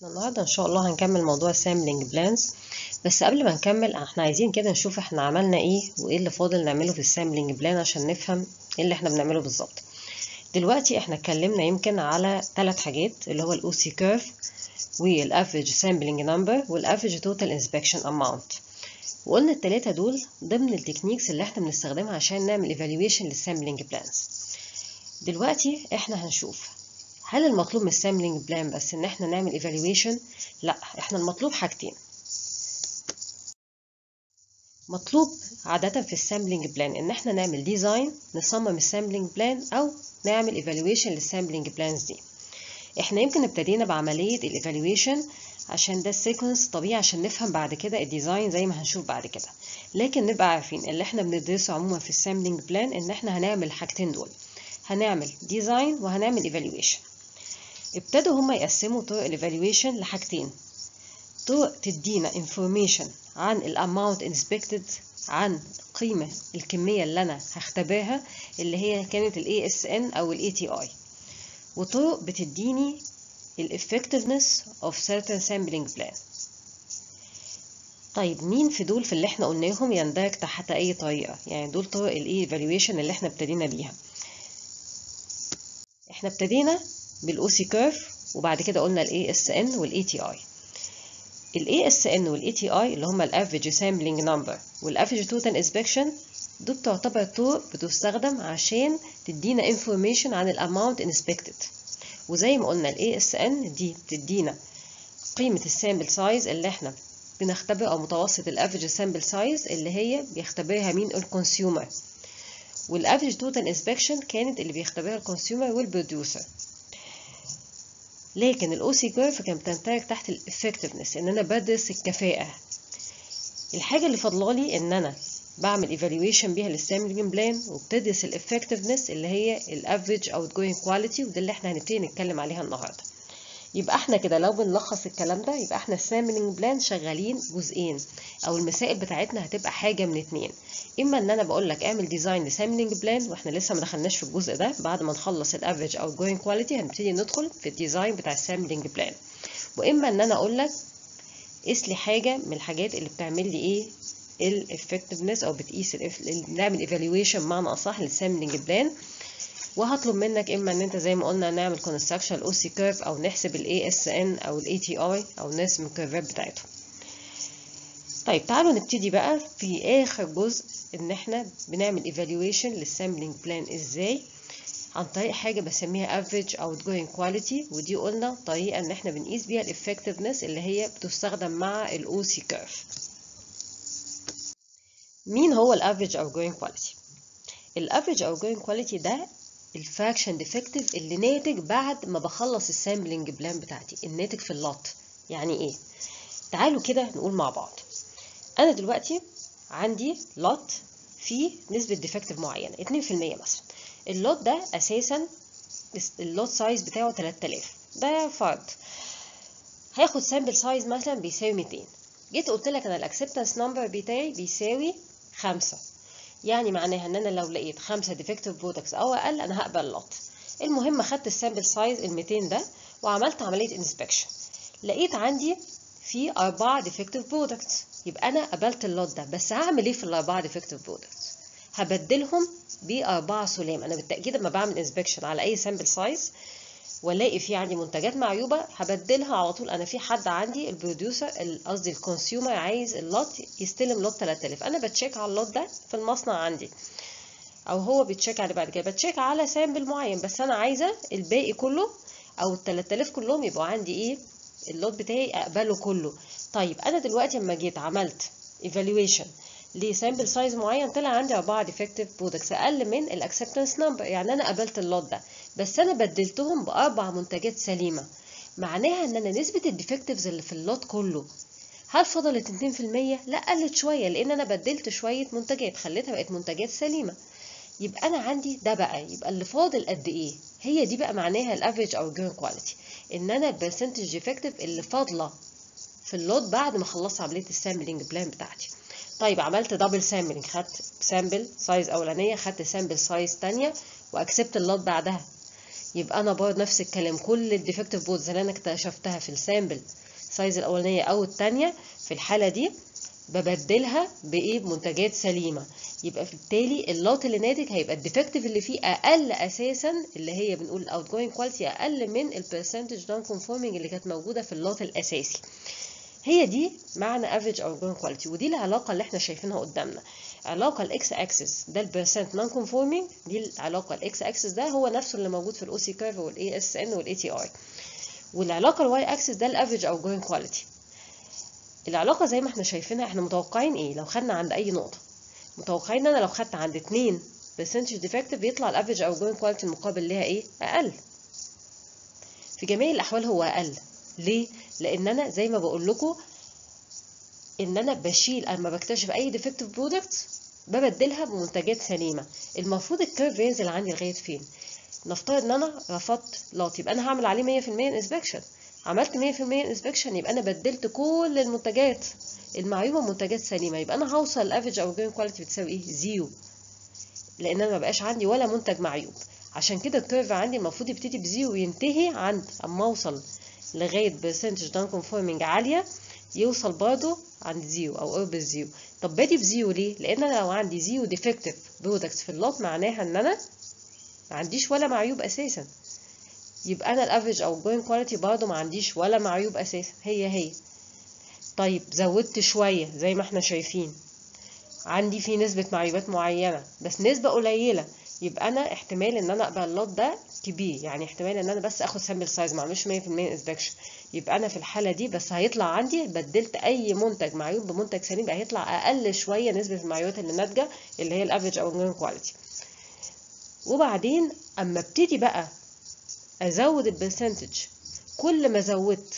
النهارده ان شاء الله هنكمل موضوع السامبلينج بلانز بس قبل ما نكمل احنا عايزين كده نشوف احنا عملنا ايه وايه اللي فاضل نعمله في السامبلينج بلان عشان نفهم ايه اللي احنا بنعمله بالظبط دلوقتي احنا اتكلمنا يمكن على ثلاث حاجات اللي هو الاو سي كيرف والافريج سامبلينج نمبر والافريج توتال انسبكشن اماونت وقلنا الثلاثه دول ضمن التكنيكس اللي احنا بنستخدمها عشان نعمل ايفالويشن للسامبلينج بلانز دلوقتي احنا هنشوف هل المطلوب من السامبلينج بلان بس ان احنا نعمل ايفالويشن لا احنا المطلوب حاجتين مطلوب عادة في السامبلينج بلان ان احنا نعمل ديزاين نصمم السامبلينج بلان او نعمل ايفالويشن للسامبلينج بلانز دي احنا يمكن ابتدينا بعملية الايفالويشن عشان ده السيكونس طبيعي عشان نفهم بعد كده الديزاين زي ما هنشوف بعد كده لكن نبقى عارفين اللي احنا بندرسه عموما في السامبلينج بلان ان احنا هنعمل الحاجتين دول هنعمل ديزاين وهنعمل ايفالويشن ابتدوا هما يقسموا طرق الايفالويشن لحاجتين طرق تدينا information عن الاماونت انسبكتد عن قيمة الكمية اللي أنا هختبرها اللي هي كانت ال ASN أو ال ATI وطرق بتديني ال effectiveness of certain sampling plan طيب مين في دول في اللي احنا قلناهم يندرج تحت أي طريقة يعني دول طرق ال evaluation اللي احنا ابتدينا بيها احنا ابتدينا بالاو سي كيرف وبعد كده قلنا الاي اس ان والاي تي اي الاي اس ان والاي تي اي اللي هما الافريج سامبلينج نمبر والافريج توتال انسبكشن دول تعتبر طرق بتستخدم عشان تدينا انفورميشن عن الاماونت انسبكتد وزي ما قلنا الاي اس ان دي بتدينا قيمه السامبل سايز اللي احنا بنختبر او متوسط الافريج سامبل سايز اللي هي بيختبرها مين الكونسيومر والافريج توتال انسبكشن كانت اللي بيختبرها الكونسيومر والبروديوسر لكن الاو سي كيرف كانت بتندرج تحت الافكتفنس ان انا بدرس الكفاءه الحاجه اللي فاضلالي ان انا بعمل ايفالويشن بيها للسامبلينج بلان وبتدرس الافكتفنس اللي هي الافريج اوت جوينج كواليتي وده اللي احنا هنبتدي نتكلم عليها النهارده يبقى احنا كده لو بنلخص الكلام ده يبقى احنا السامبلينج بلان شغالين جزئين او المسائل بتاعتنا هتبقى حاجه من اتنين اما ان انا بقول لك اعمل ديزاين لسامبلينج بلان واحنا لسه ما دخلناش في الجزء ده بعد ما نخلص الافريج او جوين كواليتي هنبتدي ندخل في الديزاين بتاع السامبلينج بلان واما ان انا اقول لك قيس لي حاجه من الحاجات اللي بتعمل لي ايه الافكتفنس او بتقيس نعمل ايفالويشن معنى اصح للسامبلينج بلان وهطلب منك اما ان انت زي ما قلنا نعمل كونستراكشن الاو سي كيرف او نحسب الاي اس ان او الاي تي اي او نرسم الكيرفات بتاعتهم طيب تعالوا نبتدي بقى في اخر جزء ان احنا بنعمل ايفالويشن للسامبلينج بلان ازاي عن طريق حاجه بسميها افريج outgoing كواليتي ودي قلنا طريقه ان احنا بنقيس بيها الافكتفنس اللي هي بتستخدم مع الاو سي كيرف مين هو الافريج outgoing كواليتي الافريج outgoing كواليتي ده الفراكشن ديفكتيف اللي ناتج بعد ما بخلص السامبلينج بلان بتاعتي الناتج في اللوت يعني ايه تعالوا كده نقول مع بعض انا دلوقتي عندي لوت فيه نسبة ديفكتيف معينة 2% مثلا اللوت ده اساسا اللوت سايز بتاعه 3000 ده فرد هاخد سامبل سايز مثلا بيساوي 200 جيت قلت لك انا الاكسبتنس نمبر بتاعي بيساوي 5 يعني معناها ان انا لو لقيت 5 ديفكتيف برودكتس او اقل انا هقبل لوت المهم خدت السامبل سايز ال 200 ده وعملت عملية انسبكشن لقيت عندي في أربعة ديفكتيف برودكتس يبقى أنا قبلت اللوت ده بس هعمل إيه في الأربعة ديفكتيف برودكتس هبدلهم بأربعة سلام أنا بالتأكيد لما بعمل انسبكشن على أي سامبل سايز والاقي في عندي منتجات معيوبة هبدلها على طول أنا في حد عندي البروديوسر قصدي الكونسيومر عايز اللوت يستلم لوت 3000 أنا بتشيك على اللوت ده في المصنع عندي أو هو بيتشيك عليه بعد كده بتشيك على سامبل معين بس أنا عايزة الباقي كله أو ال 3000 كلهم يبقوا عندي إيه اللوت بتاعي اقبله كله طيب انا دلوقتي لما جيت عملت ايفالويشن لسامبل سايز معين طلع عندي اربعه ديفكتيف برودكتس اقل من الاكسبتنس نمبر يعني انا قبلت اللوت ده بس انا بدلتهم باربع منتجات سليمه معناها ان انا نسبه الديفكتيفز اللي في اللوت كله هل فضلت 2% لا قلت شويه لان انا بدلت شويه منتجات خليتها بقت منتجات سليمه يبقى انا عندي ده بقى يبقى اللي فاضل قد ايه هي دي بقى معناها الافريج او جيرن كواليتي ان انا البرسنتج ديفكتيف اللي فاضله في اللوت بعد ما خلصت عمليه السامبلينج بلان بتاعتي طيب عملت دبل سامبلينج خدت سامبل سايز اولانيه خدت سامبل سايز تانية واكسبت اللوت بعدها يبقى انا برضه نفس الكلام كل الديفكتيف بودز اللي انا اكتشفتها في السامبل سايز الاولانيه او الثانيه في الحاله دي ببدلها بايه بمنتجات سليمه يبقى بالتالي اللوت اللي ناتج هيبقى الديفكتيف اللي فيه اقل اساسا اللي هي بنقول الاوت جوينج كواليتي اقل من البرسنتج نون كونفورمينج اللي كانت موجوده في اللوت الاساسي هي دي معنى افريج او جوين كواليتي ودي العلاقه اللي احنا شايفينها قدامنا علاقه الاكس اكسس ده البرسنت نون كونفورمينج دي العلاقه الاكس اكسس ده هو نفسه اللي موجود في الاو سي كيرف والاي اس ان والاي تي اي والعلاقه الواي اكسس ده الافريج او جوين كواليتي العلاقه زي ما احنا شايفينها احنا متوقعين ايه لو خدنا عند اي نقطه متوقعين ان انا لو خدت عند 2 percentage defective بيطلع الافريج او جوين كواليتي المقابل ليها ايه اقل في جميع الاحوال هو اقل ليه لان انا زي ما بقول لكم ان انا بشيل اما بكتشف اي ديفكتيف برودكت ببدلها بمنتجات سليمه المفروض الكيرف ينزل عندي لغايه فين نفترض ان انا رفضت لوت يبقى انا هعمل عليه 100% انسبكشن عملت 100% انسبكشن يبقى انا بدلت كل المنتجات المعيوبه منتجات سليمه يبقى انا هوصل الافريج او جوين كواليتي بتساوي ايه زيرو لان انا ما بقاش عندي ولا منتج معيوب عشان كده الكيرف عندي المفروض يبتدي بزيرو وينتهي عند اما اوصل لغايه برسنتج نون كونفورمينج عاليه يوصل برضه عند زيرو او قرب الزيرو طب بادي بزيرو ليه لان انا لو عندي زيرو ديفكتيف برودكتس في اللوت معناها ان انا ما عنديش ولا معيوب اساسا يبقى انا الافريج او الجوين كواليتي برضه ما عنديش ولا معيوب اساسا هي هي طيب زودت شويه زي ما احنا شايفين عندي في نسبه معيوبات معينه بس نسبه قليله يبقى انا احتمال ان انا اقبل اللوت ده كبير يعني احتمال ان انا بس اخد سامبل سايز ما اعملش 100% انسبكشن يبقى انا في الحاله دي بس هيطلع عندي بدلت اي منتج معيوب بمنتج سليم يبقى هيطلع اقل شويه نسبه المعيوبات اللي ناتجه اللي هي الافريج او الجوين كواليتي وبعدين اما ابتدي بقى ازود البرسنتج كل ما زودت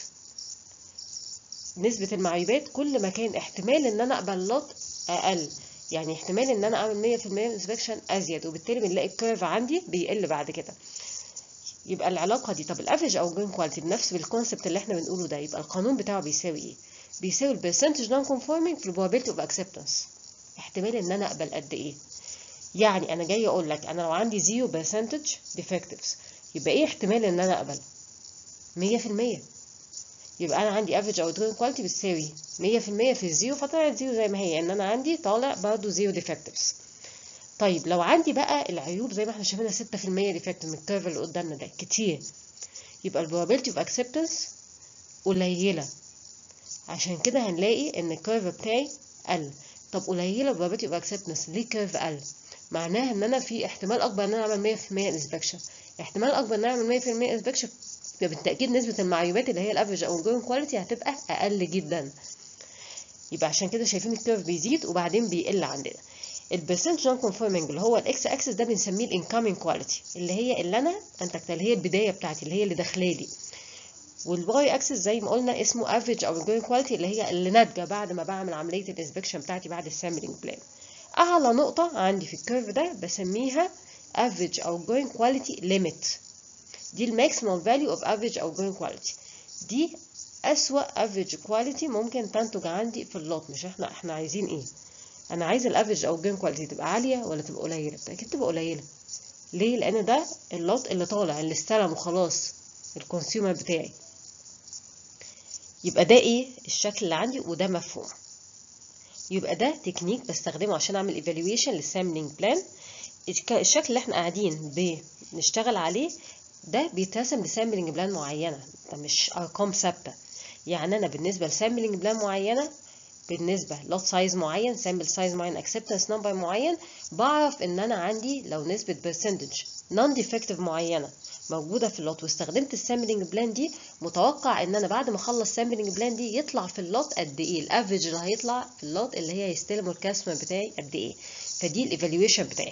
نسبة المعيوبات كل ما كان احتمال ان انا اقبل لوت اقل يعني احتمال ان انا اعمل 100% انسبكشن ازيد وبالتالي بنلاقي الكيرف عندي بيقل بعد كده يبقى العلاقه دي طب الافريج او الجوين كواليتي بنفس بالكونسبت اللي احنا بنقوله ده يبقى القانون بتاعه بيساوي ايه بيساوي البرسنتج نون كونفورمينج في البروبابيلتي اوف اكسبتنس احتمال ان انا اقبل قد ايه يعني انا جاي اقول لك انا لو عندي زيرو برسنتج ديفكتيفز يبقى ايه احتمال ان انا اقبل 100% يبقى انا عندي افريج او جوين كواليتي بتساوي 100% في الزيرو فطلعت زيرو زي ما هي ان انا عندي طالع برضه زيرو ديفكتيفز طيب لو عندي بقى العيوب زي ما احنا شايفينها 6% ديفكت من الكيرف اللي قدامنا ده كتير يبقى البروبابيلتي اوف اكسبتنس قليله عشان كده هنلاقي ان الكيرف بتاعي قل طب قليله البروبابيلتي اوف اكسبتنس ليه كيرف قل معناها ان انا في احتمال اكبر ان انا اعمل 100% انسبكشن احتمال اكبر ان انا اعمل 100% انسبكشن يبقى بالتاكيد نسبه المعيوبات اللي هي الافريج او الجوين كواليتي هتبقى اقل جدا يبقى عشان كده شايفين الكيرف بيزيد وبعدين بيقل عندنا البرسنت نون كونفورمينج اللي هو الاكس اكسس ده بنسميه الانكامينج كواليتي اللي هي اللي انا انتجتها اللي هي البدايه بتاعتي اللي هي اللي داخله لي والواي اكسس زي ما قلنا اسمه افريج او جوين كواليتي اللي هي اللي ناتجه بعد ما بعمل عمليه الانسبكشن بتاعتي بعد السامبلنج بلان اعلى نقطه عندي في الكيرف ده بسميها افريج او جوين كواليتي ليميت دي الماكسيمال فاليو اوف افريج او جوين كواليتي دي اسوا افريج كواليتي ممكن تنتج عندي في اللوت مش احنا احنا عايزين ايه انا عايز الافريج او الجيم كواليتي تبقى عاليه ولا تبقى قليله اكيد تبقى قليله ليه لان ده اللوت اللي طالع اللي استلم وخلاص الكونسيومر بتاعي يبقى ده ايه الشكل اللي عندي وده مفهوم يبقى ده تكنيك بستخدمه عشان اعمل ايفالويشن للسامبلينج بلان الشكل اللي احنا قاعدين بنشتغل عليه ده بيترسم لسامبلينج بلان معينه ده مش ارقام ثابته يعني انا بالنسبه لسامبلينج بلان معينه بالنسبة لوت سايز معين سامبل سايز معين acceptance نمبر معين بعرف ان انا عندي لو نسبة برسنتج نون ديفكتيف معينة موجودة في اللوت واستخدمت السامبلينج بلان دي متوقع ان انا بعد ما اخلص السامبلينج بلان دي يطلع في اللوت قد ايه الافريج اللي هيطلع في اللوت اللي هي هيستلمه الكاستمر بتاعي قد ايه فدي الايفالويشن بتاعي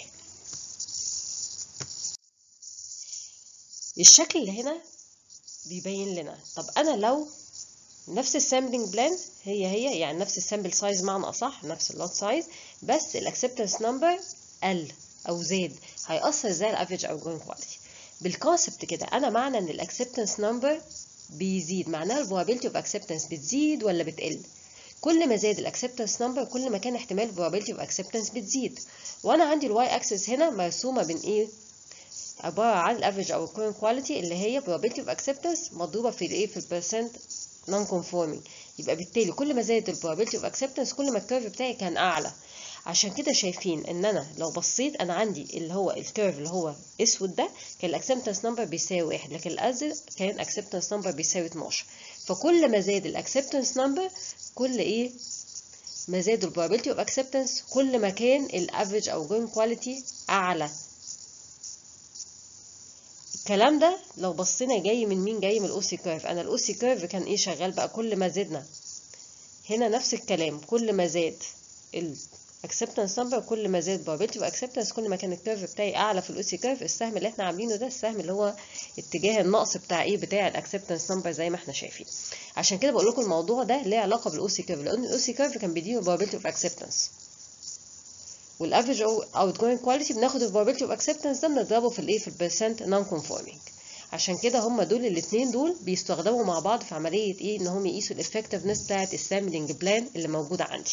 الشكل اللي هنا بيبين لنا طب انا لو نفس السامبلينج بلان هي هي يعني نفس السامبل سايز معنى اصح نفس اللوت سايز بس الاكسبتنس نمبر قل او زاد هيأثر ازاي الافريج او الجوين كواليتي بالكونسبت كده انا معنى ان الاكسبتنس نمبر بيزيد معناها البروبابيلتي اوف اكسبتنس بتزيد ولا بتقل كل ما زاد الاكسبتنس نمبر كل ما كان احتمال البروبابيلتي اوف اكسبتنس بتزيد وانا عندي الواي اكسس هنا مرسومه بين ايه عبارة عن الافريج او current quality اللي هي probability of acceptance مضروبة في الايه في البرسنت non conforming يبقى بالتالي كل ما زادت ال probability of acceptance كل ما الكيرف بتاعي كان اعلى عشان كده شايفين ان انا لو بصيت انا عندي اللي هو الكيرف اللي هو اسود ده كان الاكسبتنس نمبر بيساوي واحد لكن الازرق كان اكسبتنس نمبر بيساوي 12 فكل ما زاد الاكسبتنس نمبر كل ايه ما زاد ال probability of acceptance كل ما كان الافريج او جوين كواليتي اعلى الكلام ده لو بصينا جاي من مين جاي من الاوسي كيرف انا الاوسي كيرف كان ايه شغال بقى كل ما زدنا هنا نفس الكلام كل ما زاد ال acceptance number كل ما زاد probability of acceptance كل ما كان الكيرف بتاعي اعلى في الاوسي كيرف السهم اللي احنا عاملينه ده السهم اللي هو اتجاه النقص بتاع ايه بتاع الاكسبتنس نمبر زي ما احنا شايفين عشان كده بقول لكم الموضوع ده ليه علاقه بالاوسي كيرف لان الاوسي كيرف كان بيديني probability of acceptance والافريج اوت جوينج كواليتي بناخد البروبابيلتي اوف اكسبتنس ده بنضربه في الايه في البرسنت نون كونفورمينج عشان كده هم دول الاثنين دول بيستخدموا مع بعض في عمليه ايه ان هم يقيسوا الافكتفنس بتاعت السامبلنج بلان اللي موجوده عندي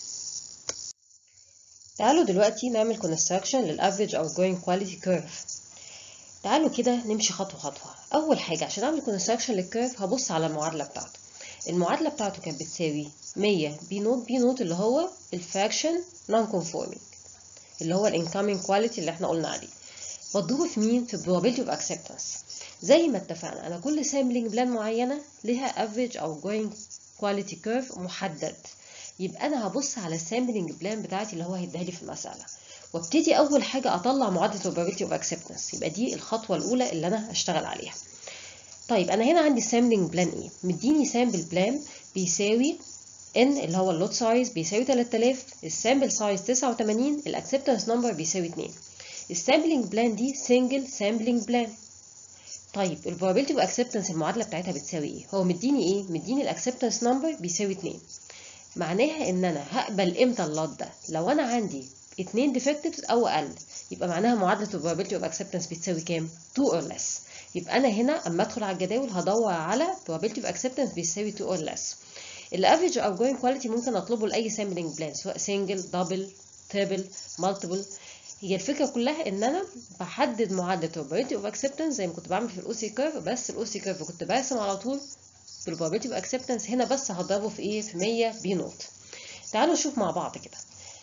تعالوا دلوقتي نعمل كونستراكشن للافريج او جوينج كواليتي كيرف تعالوا كده نمشي خطوه خطوه اول حاجه عشان اعمل كونستراكشن للكيرف هبص على المعادله بتاعته المعادله بتاعته كانت بتساوي 100 بي نوت بي نوت اللي هو الفراكشن نون كونفورمينج اللي هو الانكامينج كواليتي اللي احنا قلنا عليه مضروبه في مين في probability of acceptance زي ما اتفقنا انا كل سامبلنج بلان معينه ليها افريج او جوينج كواليتي كيرف محدد يبقى انا هبص على السامبلنج بلان بتاعتي اللي هو هيديها لي في المساله وابتدي اول حاجه اطلع معادله probability of acceptance يبقى دي الخطوه الاولى اللي انا هشتغل عليها طيب انا هنا عندي سامبلنج بلان ايه مديني سامبل بلان بيساوي ان اللي هو اللوت سايز بيساوي 3000 السامبل سايز 89 الاكسبتنس نمبر بيساوي 2 السامبلنج بلان دي سنجل سامبلنج بلان طيب البروبابيلتي واكسبتنس المعادله بتاعتها بتساوي ايه هو مديني ايه مديني الاكسبتنس نمبر بيساوي 2 معناها ان انا هقبل امتى اللوت ده لو انا عندي اتنين ديفكتيفز او اقل يبقى معناها معادله البروبابيلتي اوف اكسبتنس بتساوي كام 2 اور less يبقى انا هنا اما ادخل على الجداول هدور على probability of acceptance بيساوي 2 اور less الافريج او جوين كواليتي ممكن اطلبه لاي سامبلنج بلان سواء سنجل دبل تريبل مالتيبل هي الفكره كلها ان انا بحدد معادله probability of acceptance زي ما كنت بعمل في الاوسي كيرف بس الاوسي كيرف كنت برسم على طول probability of acceptance هنا بس هضربه في ايه في 100 بي نوت تعالوا نشوف مع بعض كده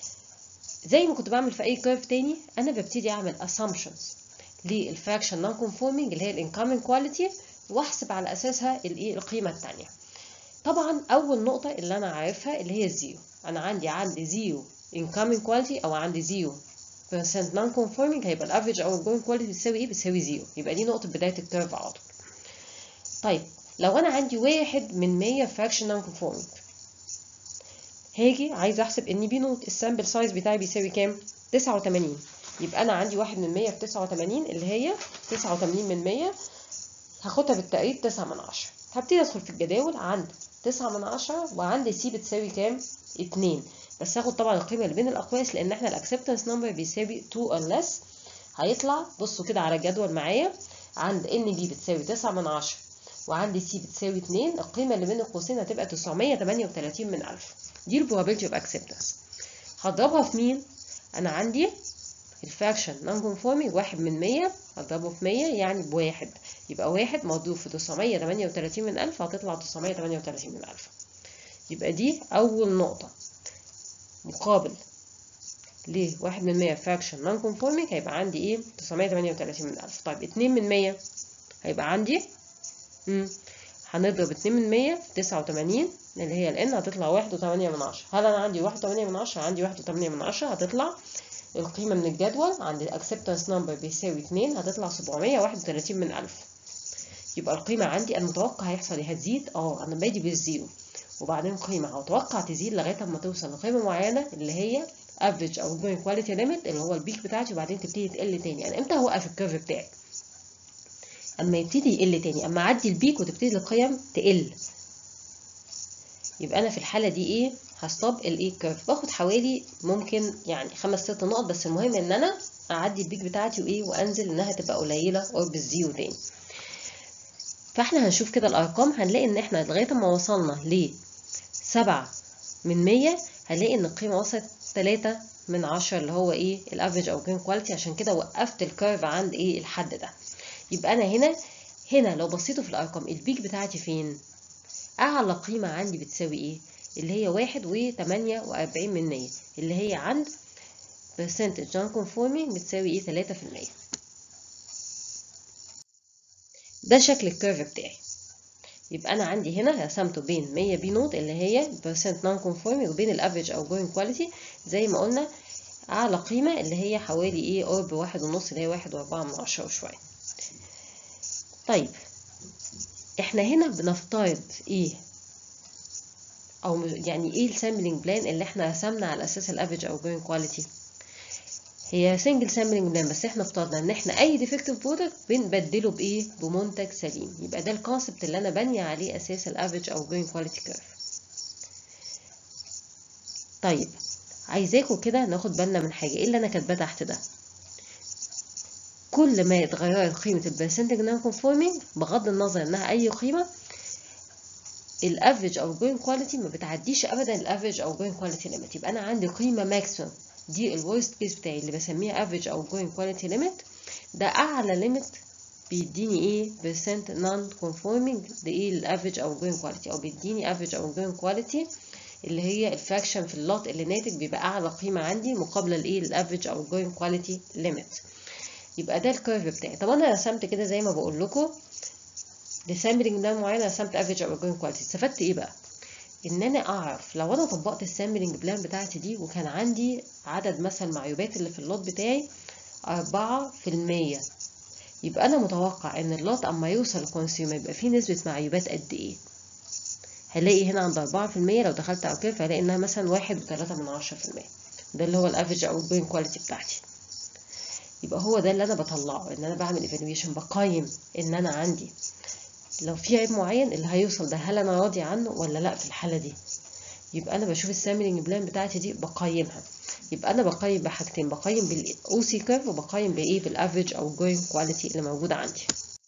زي ما كنت بعمل في اي كيرف تاني انا ببتدي اعمل assumptions للفراكشن نون كونفورمينج اللي هي الانكامينج كواليتي واحسب على اساسها الايه القيمه الثانيه طبعا اول نقطه اللي انا عارفها اللي هي الزيرو انا عندي عندي زيرو incoming كواليتي او عندي زيرو percent non conforming هيبقى الافريج او الجوين كواليتي بتساوي ايه بتساوي زيرو يبقى دي نقطه بدايه الكيرف على طول طيب لو انا عندي واحد من 100 fraction non conforming هاجي عايز احسب ان بي نوت السامبل سايز بتاعي بيساوي كام 89 يبقى انا عندي واحد من 100 في 89 اللي هي 89 من 100 هاخدها بالتقريب 9 من 10 هبتدي ادخل في الجداول عند 9 من 10 وعندي سي بتساوي كام 2 بس هاخد طبعا القيمه اللي بين الاقواس لان احنا الاكسبتنس نمبر بيساوي 2 or less هيطلع بصوا كده على الجدول معايا عند ان بي بتساوي 9 من 10 وعندي سي بتساوي 2 القيمه اللي بين القوسين هتبقى 938 من 1000 دي البروبابيلتي اوف اكسبتنس هضربها في مين انا عندي الفراكشن نون كونفورمينج واحد من 100 هضربه في 100 يعني بواحد يبقى واحد مضروب في 938 من 1000 هتطلع 938 من 1000 يبقى دي أول نقطة مقابل ل 1 من 100 فراكشن نون كونفورمينج هيبقى عندي ايه 938 من 1000 طيب 2 من 100 هيبقى عندي امم هنضرب 2 من 100 في 89 اللي هي الان هتطلع 1.8 من 10 هل انا عندي 1.8 من 10 عندي 1.8 من 10 هتطلع القيمة من الجدول عند الاكسبتنس نمبر بيساوي 2 هتطلع 731 من 1000 يبقى القيمة عندي المتوقع هيحصل ايه هتزيد اه انا بادي بالزيرو وبعدين قيمة هتوقع تزيد لغاية اما توصل لقيمة معينة اللي هي افريج او جوين كواليتي ليميت اللي هو البيك بتاعتي وبعدين تبتدي تقل تاني يعني امتى هوقف الكيرف بتاعي اما يبتدي يقل تاني اما اعدي البيك وتبتدي القيم تقل يبقى انا في الحالة دي ايه هستوب الايه كيرف باخد حوالي ممكن يعني خمس ست نقط بس المهم ان انا اعدي البيك بتاعتي وايه وانزل انها تبقى قليله قرب الزيرو تاني فاحنا هنشوف كده الارقام هنلاقي ان احنا لغايه ما وصلنا ل 7 من 100 هنلاقي ان القيمه وصلت 3 من عشرة اللي هو ايه الافريج او جرين كواليتي عشان كده وقفت الكيرف عند ايه الحد ده يبقى انا هنا هنا لو بصيتوا في الارقام البيك بتاعتي فين اعلى قيمة عندي بتساوي ايه اللي هي واحد وتمانية وأربعين من مية اللي هي عند percentage non conforming بتساوي ايه تلاتة في المية ده شكل الكيرف بتاعي يبقى انا عندي هنا رسمته بين 100 بي نوت اللي هي percent non conforming وبين الافريج او going quality زي ما قلنا اعلى قيمة اللي هي حوالي ايه قرب واحد ونص اللي هي واحد واربعة من عشرة وشوية طيب احنا هنا بنفترض ايه او يعني ايه السامبلينج بلان اللي احنا رسمنا على اساس الافريج او جوين كواليتي هي سنجل سامبلينج بلان بس احنا افترضنا ان احنا اي ديفكتيف برودكت بنبدله بايه بمنتج سليم يبقى ده الكونسبت اللي انا بني عليه اساس الافريج او جوين كواليتي كيرف طيب عايزاكم كده ناخد بالنا من حاجه ايه اللي انا كاتباه تحت ده كل ما اتغيرت قيمه البرسنتج نون كونفورمينج بغض النظر انها اي قيمه الافريج او جوين كواليتي ما بتعديش ابدا الافريج او جوين كواليتي ليميت يبقى انا عندي قيمه ماكسيمم دي الورست كيس بتاعي اللي بسميها افريج او جوين كواليتي ليميت ده اعلى ليميت بيديني ايه percent non conforming لايه الافريج او جوين كواليتي او بيديني افريج او جوين كواليتي اللي هي الفراكشن في اللوت اللي ناتج بيبقى اعلى قيمه عندي مقابله لايه الافريج او جوين كواليتي ليميت يبقى ده الكيرف بتاعي طب انا رسمت كده زي ما بقول لكم لسامبلنج ده معين رسمت افريج او جوين كواليتي استفدت ايه بقى ان انا اعرف لو انا طبقت السامبلنج بلان بتاعتي دي وكان عندي عدد مثلا المعيوبات اللي في اللوت بتاعي أربعة في المية يبقى انا متوقع ان اللوت اما يوصل الكونسيومر يبقى فيه نسبة معيوبات قد ايه هلاقي هنا عند أربعة في المية لو دخلت على كيرف هلاقي انها مثلا واحد وتلاتة من عشرة في المية ده اللي هو الافريج او الجوين كواليتي بتاعتي يبقى هو ده اللي انا بطلعه ان انا بعمل ايفالويشن بقيم ان انا عندي لو في عيب معين اللي هيوصل ده هل انا راضي عنه ولا لا في الحاله دي يبقى انا بشوف السامبلنج بلان بتاعتي دي بقيمها يبقى انا بقيم بحاجتين بقيم بالاو سي كيرف وبقيم بايه بالافريج او جوين كواليتي اللي موجوده عندي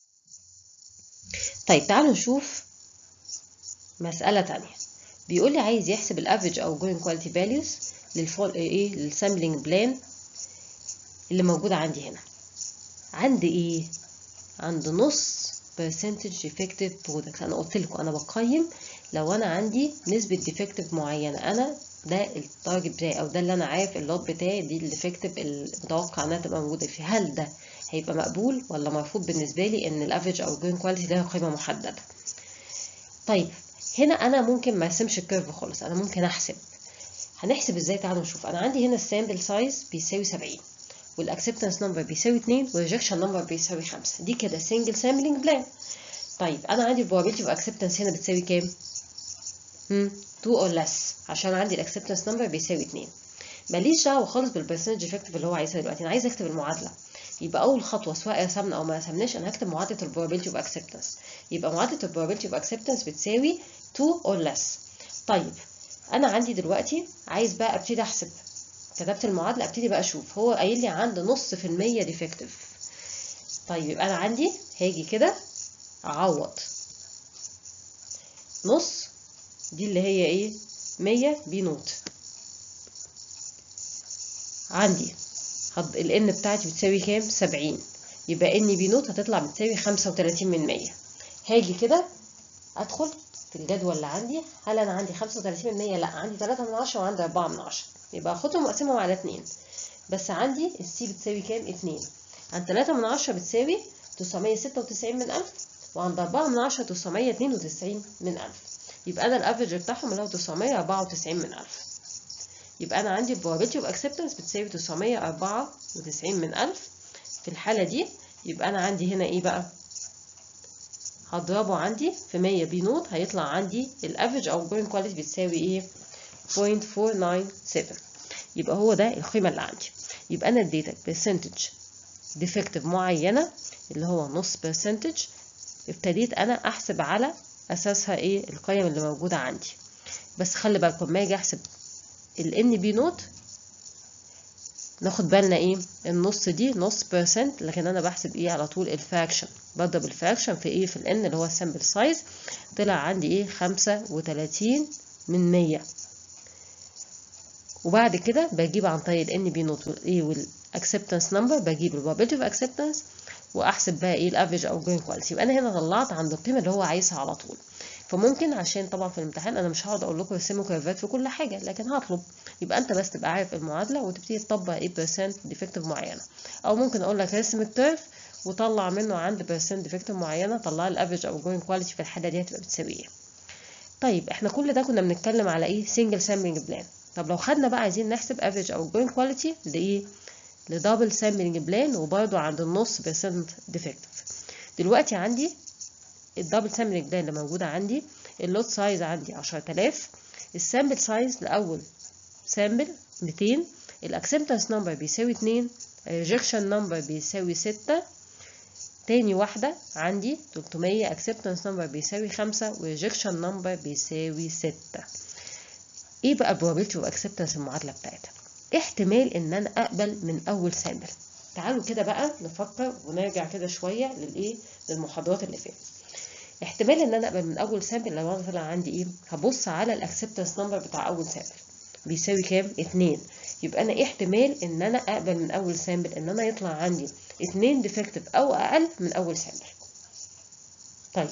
طيب تعالوا نشوف مساله تانية بيقول لي عايز يحسب الافريج او جوين كواليتي فاليوز للفول ايه للسامبلنج بلان اللي موجوده عندي هنا عند ايه عند نص percentage defective products انا قلت لكم انا بقيم لو انا عندي نسبه ديفكتيف معينه انا ده التارجت بتاعي او ده اللي انا عارف اللوت بتاعي دي الديفكتيف المتوقع انها تبقى موجوده فيه هل ده هيبقى مقبول ولا مرفوض بالنسبه لي ان الافريج او الجرين كواليتي لها قيمه محدده طيب هنا انا ممكن ما ارسمش الكيرف خالص انا ممكن احسب هنحسب ازاي تعالوا نشوف انا عندي هنا السامبل سايز بيساوي 70 والاكسبتنس نمبر بيساوي 2 والريجكشن نمبر بيساوي 5 دي كده سنجل سامبلنج بلان طيب انا عندي البروبابيلتي اوف اكسبتنس هنا بتساوي كام هم 2 اور لس عشان عندي الاكسبتنس نمبر بيساوي 2 ماليش دعوه خالص بالبرسنتج افكتيف اللي هو عايزها دلوقتي انا عايز اكتب المعادله يبقى اول خطوه سواء رسمنا او ما رسمناش انا هكتب معادله البروبابيلتي اوف اكسبتنس يبقى معادله البروبابيلتي اوف اكسبتنس بتساوي 2 اور لس طيب انا عندي دلوقتي عايز بقى ابتدي احسب كتبت المعادله ابتدي بقى اشوف هو قايل لي عند نص في المية ديفكتيف طيب يبقى انا عندي هاجي كده اعوض نص دي اللي هي ايه 100 بي نوت عندي هض... الان بتاعتي بتساوي كام 70 يبقى ان بي نوت هتطلع بتساوي 35 من 100 هاجي كده ادخل في الجدول اللي عندي هل انا عندي 35 من 100 لا عندي 3 من 10 وعندي 4 من 10 يبقى اخدهم واقسمهم على 2 بس عندي السي بتساوي كام 2 عند 3 من 10 بتساوي 996 من 1000 وعند 4 من 10 992 من 1000 يبقى انا الافريج بتاعهم اللي هو 994 من 1000 يبقى انا عندي probability of acceptance بتساوي 994 من 1000 في الحالة دي يبقى انا عندي هنا ايه بقى هضربه عندي في 100 بي نوت هيطلع عندي الافريج او جوين كواليتي بتساوي ايه 0.497 يبقى هو ده القيمة اللي عندي يبقى انا اديتك percentage defective معينة اللي هو نص percentage ابتديت انا احسب على اساسها ايه القيم اللي موجودة عندي بس خلي بالكم ما اجي احسب ال ان بي نوت ناخد بالنا ايه النص دي نص بيرسنت لكن انا بحسب ايه على طول الفراكشن بضرب الفراكشن في ايه في الان اللي هو السامبل سايز طلع عندي ايه خمسة وتلاتين من مية وبعد كده بجيب عن طريق ال NB نوت والايه والاكسبتنس نمبر بجيب البروبابيلتي اوف اكسبتنس واحسب بقى ايه الافريج او جوين كواليتي يبقى انا هنا طلعت عند القيمه اللي هو عايزها على طول فممكن عشان طبعا في الامتحان انا مش هقعد اقول لكم ارسموا كيرفات في كل حاجه لكن هطلب يبقى انت بس تبقى عارف المعادله وتبتدي تطبق ايه بيرسنت ديفكتيف معينه او ممكن اقول لك ارسم الكيرف وطلع منه عند بيرسنت ديفكتيف معينه طلع الافريج او جوين كواليتي في الحاله دي هتبقى بتساوي ايه طيب احنا كل ده كنا بنتكلم على ايه سنجل سامبلنج بلان طب لو خدنا بقى عايزين نحسب افريج او جوين كواليتي لايه لدبل سامبلنج بلان وبرده عند النص بيرسنت ديفكتيف دلوقتي عندي الدبل سامبلنج بلان اللي موجوده عندي اللوت سايز عندي 10000 السامبل سايز لاول سامبل 200 الاكسبتنس نمبر بيساوي 2 الريجكشن نمبر بيساوي 6 تاني واحدة عندي 300 acceptance number بيساوي 5 و rejection number بيساوي 6 ايه بقى probability of acceptance المعادلة بتاعتها احتمال ان انا اقبل من اول سامبل تعالوا كده بقى نفكر ونرجع كده شوية للايه للمحاضرات اللي فاتت احتمال ان انا اقبل من اول سامبل لو انا طلع عندي ايه هبص على الاكسبتنس نمبر بتاع اول سامبل بيساوي كام 2 يبقى انا احتمال ان انا اقبل من اول سامبل ان انا يطلع عندي 2 ديفكتيف او اقل من اول سامبل طيب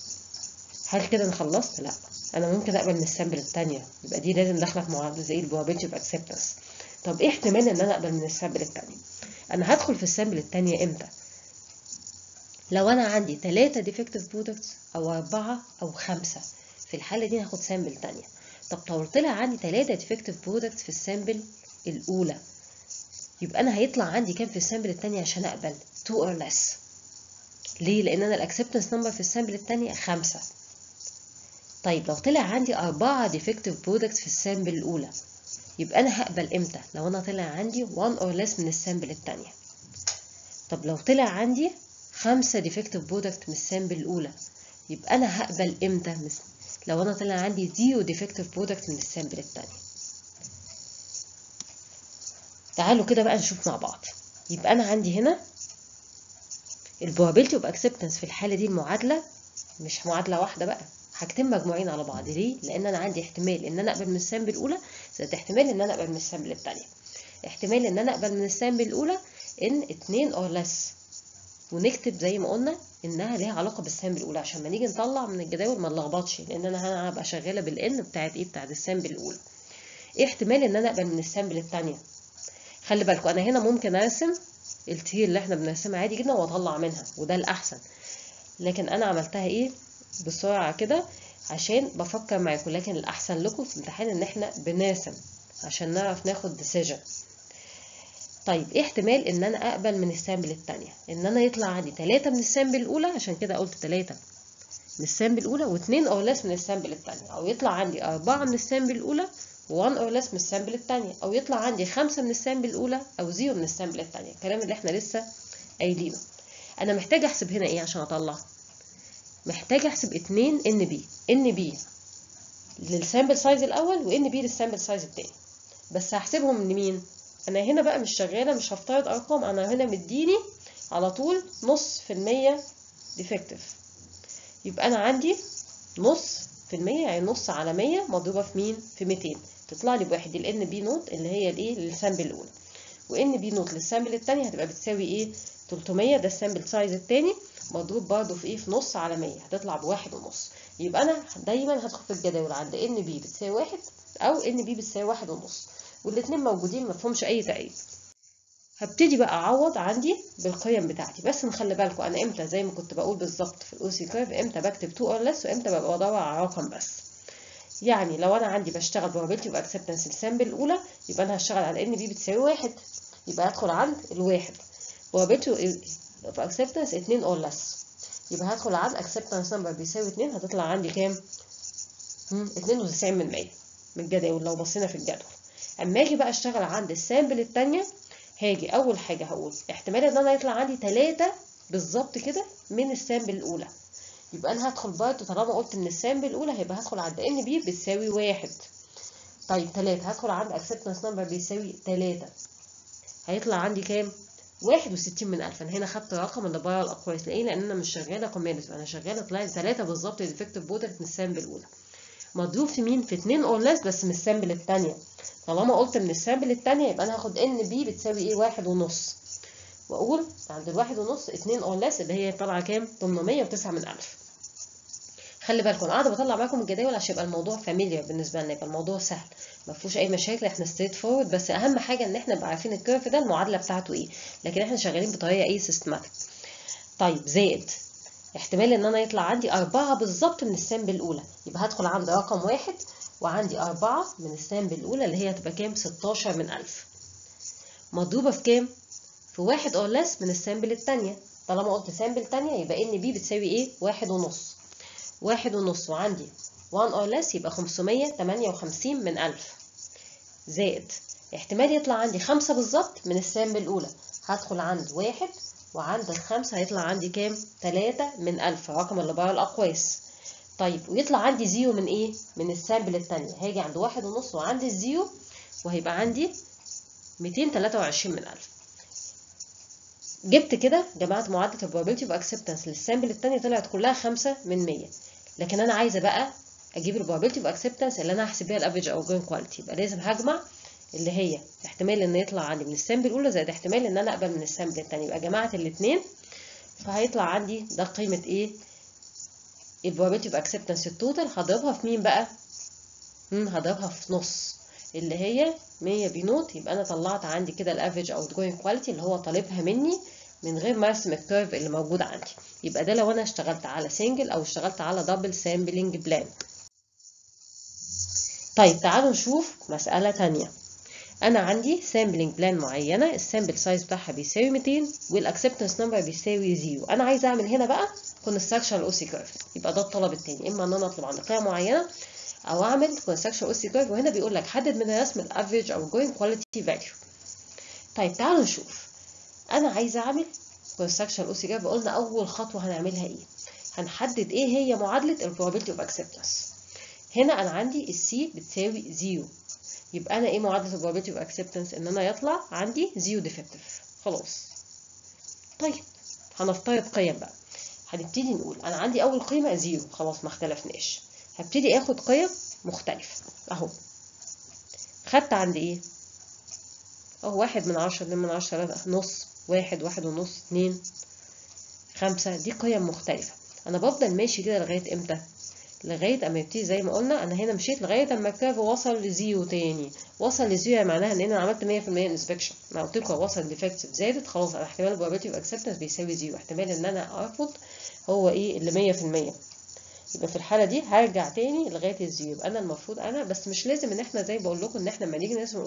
هل كده انا خلصت لا انا ممكن اقبل من السامبل الثانيه يبقى دي لازم داخله في معادله زي البروبابيلتي اوف اكسبتنس طب ايه احتمال ان انا اقبل من السامبل الثانيه انا هدخل في السامبل الثانيه امتى لو انا عندي 3 ديفكتيف برودكتس او 4 او 5 في الحاله دي هاخد سامبل ثانيه طب لو طلع عندي 3 ديفكتيف برودكتس في السامبل الاولى يبقى انا هيطلع عندي كام في السامبل الثانيه عشان اقبل 2 اور less ليه لان انا الاكسبتنس نمبر في السامبل الثانيه 5 طيب لو طلع عندي 4 ديفكتيف برودكتس في السامبل الاولى يبقى انا هقبل امتى لو انا طلع عندي 1 اور less من السامبل الثانيه طب لو طلع عندي 5 ديفكتيف برودكت من السامبل الاولى يبقى انا هقبل امتى لو انا طلع عندي 0 ديفكتيف برودكت من السامبل الثانيه تعالوا كده بقى نشوف مع بعض يبقى انا عندي هنا البروبابيلتي اوف اكسبتنس في الحاله دي المعادله مش معادله واحده بقى حاجتين مجموعين على بعض ليه لان انا عندي احتمال ان انا اقبل من السامبل الاولى زائد احتمال ان انا اقبل من السامبل الثانيه احتمال ان انا اقبل من السامبل الاولى ان 2 اور لس ونكتب زي ما قلنا انها ليها علاقه بالسامبل الاولى عشان ما نيجي نطلع من الجداول ما نلخبطش لان انا هبقى شغاله بالان بتاعت ايه بتاعت السامبل الاولى ايه احتمال ان انا اقبل من السامبل الثانيه خلي بالكم انا هنا ممكن ارسم التير اللي احنا بنرسمها عادي جدا واطلع منها وده الاحسن لكن انا عملتها ايه بسرعه كده عشان بفكر معاكم لكن الاحسن لكم في الامتحان ان احنا بنرسم عشان نعرف ناخد ديسيجن طيب ايه احتمال ان انا اقبل من السامبل الثانيه ان انا يطلع عندي 3 من السامبل الاولى عشان كده قلت 3 من السامبل الاولى و2 او لس من السامبل الثانيه او يطلع عندي 4 من السامبل الاولى 1 اور less من السامبل الثانيه او يطلع عندي 5 من السامبل الاولى او 0 من السامبل الثانيه الكلام اللي احنا لسه قايلينه انا محتاج احسب هنا ايه عشان اطلع محتاج احسب 2 ان بي ان بي للسامبل سايز الاول وان بي للسامبل سايز الثاني بس هحسبهم لمين انا هنا بقى مش شغاله مش هفترض ارقام انا هنا مديني على طول نص في المية ديفكتيف يبقى انا عندي نص في المية يعني نص على مية مضروبة في مين في 200 تطلع لي بواحد ال ان بي نوت اللي هي الايه للسامبل الاولى وان بي نوت للسامبل الثانيه هتبقى بتساوي ايه 300 ده السامبل سايز الثاني مضروب برضه في ايه في نص على 100 هتطلع بواحد ونص يبقى انا دايما هدخل في الجداول عند ان بي بتساوي واحد او ان بي بتساوي واحد ونص والاثنين موجودين مفهومش اي تأييد هبتدي بقى اعوض عندي بالقيم بتاعتي بس نخلي بالكم انا امتى زي ما كنت بقول بالظبط في الاو سي كيرف امتى بكتب 2 اور لس وامتى ببقى بدور على رقم بس يعني لو انا عندي بشتغل probability of acceptance السامبل الاولى يبقى انا هشتغل على ان بي بتساوي واحد يبقى هدخل عند الواحد probability of acceptance 2 or less يبقى هدخل عند acceptance number بيساوي 2 هتطلع عندي كام 92 من 100 من الجدول لو بصينا في الجدول اما اجي بقى اشتغل عند السامبل الثانيه هاجي اول حاجه هقول احتمال ان انا يطلع عندي 3 بالظبط كده من السامبل الاولى يبقى انا هدخل برضه طالما قلت من السامبل الاولى هيبقى هدخل عند ان بي بتساوي واحد طيب 3 هدخل عند اكسبتنس نمبر بيساوي 3 هيطلع عندي كام 61 من 1000 انا هنا خدت رقم اللي بره الاقواس ليه لان انا مش شغاله كوميونتي انا شغاله طلعت 3 بالظبط ديفكتيف بودر من السامبل الاولى مضروب في مين في 2 اور ليس بس من السامبل الثانيه طالما قلت من السامبل الثانيه يبقى انا هاخد ان بي بتساوي ايه واحد ونص واقول عند الواحد ونص 2 اور ليس اللي هي طالعه كام 809 من 1000 خلي بالكم قاعده بطلع معاكم الجداول عشان يبقى الموضوع فاميليار بالنسبه لنا يبقى الموضوع سهل ما فيهوش اي مشاكل احنا ستريت فورورد بس اهم حاجه ان احنا نبقى عارفين الكيرف ده المعادله بتاعته ايه لكن احنا شغالين بطريقه ايه سيستماتيك طيب زائد احتمال ان انا يطلع عندي أربعة بالظبط من السامبل الأولى يبقى هدخل عند رقم واحد وعندي أربعة من السامبل الأولى اللي هي هتبقى كام 16 من ألف مضروبة في كام في واحد أو لس من السامبل التانية طالما قلت سامبل تانية يبقى ان بي بتساوي ايه واحد ونص واحد ونص وعندي 1 or less يبقى 558 من 1000 زائد احتمال يطلع عندي خمسة بالظبط من السامبل الأولى هدخل عند واحد وعند الخمسة هيطلع عندي كام؟ تلاتة من ألف الرقم اللي بره الأقواس طيب ويطلع عندي زيرو من إيه؟ من السامبل التانية هاجي عند واحد ونص وعندي الزيرو وهيبقى عندي 223 من ألف جبت كده جمعت معادلة probability of acceptance للسامبل التانية طلعت كلها خمسة من مية لكن أنا عايزة بقى أجيب probability of acceptance اللي أنا هحسب بيها الافريج أو جوين كواليتي يبقى لازم هجمع اللي هي احتمال ان يطلع عندي من السامبل الاولى زائد احتمال ان انا اقبل من السامبل الثاني يبقى جمعت الاثنين فهيطلع عندي ده قيمه ايه البروبابيلتي اوف اكسبتنس التوتال هضربها في مين بقى امم هضربها في نص اللي هي 100 بنوت يبقى انا طلعت عندي كده الافريج او جوين كواليتي اللي هو طالبها مني من غير ما ارسم الكيرف اللي موجود عندي يبقى ده لو انا اشتغلت على سنجل او اشتغلت على دبل سامبلينج بلان طيب تعالوا نشوف مسألة تانية انا عندي سامبلينج بلان معينه السامبل سايز بتاعها بيساوي 200 والاكسبتنس نمبر بيساوي 0 انا عايزه اعمل هنا بقى كونستراكشن اوسي كيرف يبقى ده الطلب الثاني اما ان انا اطلب عند قيمه معينه او اعمل كونستراكشن اوسي كيرف وهنا بيقول لك حدد من الرسم الافريج او جوين كواليتي فاليو طيب تعالوا نشوف انا عايزه اعمل كونستراكشن اوسي كيرف قلنا اول خطوه هنعملها ايه هنحدد ايه هي معادله البروبابيلتي اوف اكسبتنس هنا انا عندي السي بتساوي 0 يبقى انا ايه معادله البروبابيلتي اوف اكسبتنس ان انا يطلع عندي زيرو ديفكتيف خلاص طيب هنفترض قيم بقى هنبتدي نقول انا عندي اول قيمه زيرو خلاص ما اختلفناش هبتدي اخد قيم مختلفه اهو خدت عند ايه اهو واحد من عشرة اتنين من عشرة نص واحد واحد ونص اتنين خمسة دي قيم مختلفة انا بفضل ماشي كده لغاية امتى لغايه اما يبتدي زي ما قلنا انا هنا مشيت لغايه اما الكيرف وصل لزيرو تاني وصل لزيرو يعني معناها ان انا عملت 100% انسبكشن انا قلت لكم وصل ديفكتيف زادت خلاص انا احتمال البروبابيلتي اوف اكسبتنس بيساوي زيرو احتمال ان انا ارفض هو ايه اللي 100% يبقى في الحاله دي هرجع تاني لغايه الزيرو يبقى انا المفروض انا بس مش لازم ان احنا زي بقول لكم ان احنا لما نيجي نرسم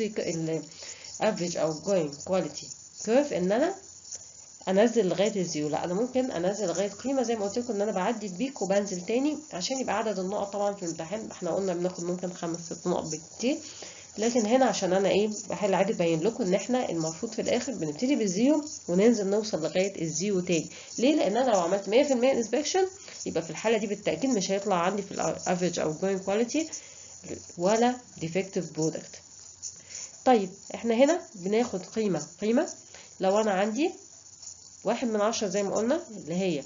الافريج او جوين كواليتي كيرف ان انا انزل لغايه الزيرو لا انا ممكن انزل لغايه قيمه زي ما قلت لكم ان انا بعدي البيك وبنزل تاني عشان يبقى عدد النقط طبعا في الامتحان احنا قلنا بناخد ممكن خمس ست نقط بالكتير لكن هنا عشان انا ايه بحل عادي ابين لكم ان احنا المفروض في الاخر بنبتدي بالزيرو وننزل نوصل لغايه الزيرو تاني ليه لان انا لو عملت 100% انسبكشن يبقى في الحاله دي بالتاكيد مش هيطلع عندي في الافريج او جوين كواليتي ولا ديفكتيف برودكت طيب احنا هنا بناخد قيمه قيمه لو انا عندي واحد من عشرة زي ما قلنا اللي هي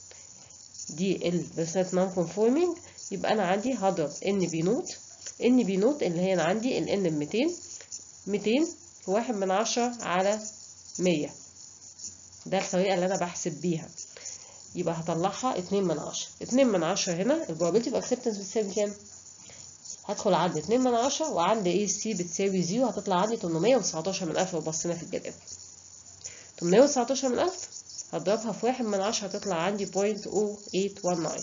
دي البرسنت نون كونفورمينج يبقى انا عندي هضرب ان بي نوت ان بي نوت اللي هي انا عندي ال ان ب 200 200 واحد من عشرة على 100 ده الطريقة اللي انا بحسب بيها يبقى هطلعها اتنين من عشرة اتنين من عشرة هنا البروبابيلتي اوف اكسبتنس بتساوي كام؟ هدخل عند اتنين من عشرة وعند اي سي بتساوي زيرو هتطلع عندي تمنمية وتسعتاشر من ألف لو بصينا في الجدول 819 من 1000 هضربها في واحد من عشرة هتطلع عندي 0.0819